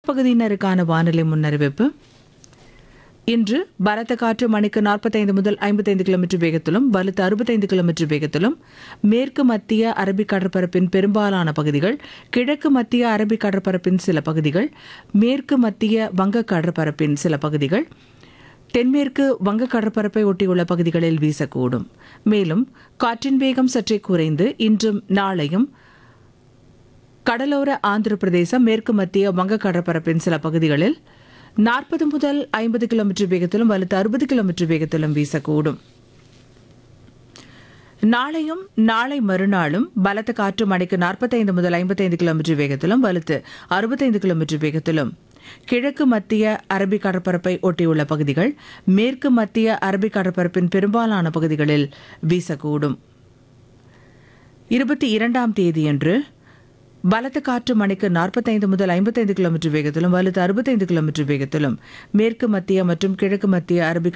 பகுதியினருக்கான வானிலை முன்னறிவிப்பு இன்று பலத்த காற்று மணிக்கு நாற்பத்தைந்து முதல் ஐம்பத்தைந்து கிலோமீட்டர் வேகத்திலும் வலுத்த அறுபத்தைந்து கிலோமீட்டர் வேகத்திலும் மேற்கு மத்திய அரபிக் கடற்பரப்பின் பெரும்பாலான பகுதிகள் கிழக்கு மத்திய அரபிக் கடற்பரப்பின் சில பகுதிகள் மேற்கு மத்திய வங்க கடற்பரப்பின் சில பகுதிகள் தென்மேற்கு வங்க கடற்பரப்பை ஒட்டியுள்ள பகுதிகளில் வீசக்கூடும் மேலும் காற்றின் வேகம் சற்றே குறைந்து இன்றும் நாளையும் கடலோர ஆந்திர பிரதேசம் மேற்கு மத்திய வங்க கடற்பரப்பின் சில பகுதிகளில் நாற்பது முதல் ஐம்பது கிலோமீட்டர் வேகத்திலும் வலுத்து அறுபது கிலோமீட்டர் வேகத்திலும் வீசக்கூடும் நாளையும் நாளை மறுநாளும் பலத்த காற்று மணிக்கு நாற்பத்தைந்து முதல் ஐம்பத்தைந்து கிலோமீட்டர் வேகத்திலும் வலுத்து அறுபத்தைந்து கிலோமீட்டர் வேகத்திலும் கிழக்கு மத்திய அரபிக் கடற்பரப்பை ஒட்டியுள்ள பகுதிகள் மேற்கு மத்திய அரபிக் கடற்பரப்பின் பெரும்பாலான பகுதிகளில் வீசக்கூடும் இருபத்தி இரண்டாம் தேதியன்று பலத்த காற்று மணிக்கு நாற்பத்தைந்து முதல் ஐம்பத்தைந்து கிலோமீட்டர் வேகத்திலும் வலுத்து அறுபத்தைந்து கிலோமீட்டர் வேகத்திலும் மேற்கு மத்திய மற்றும் கிழக்கு மத்திய அரபிக்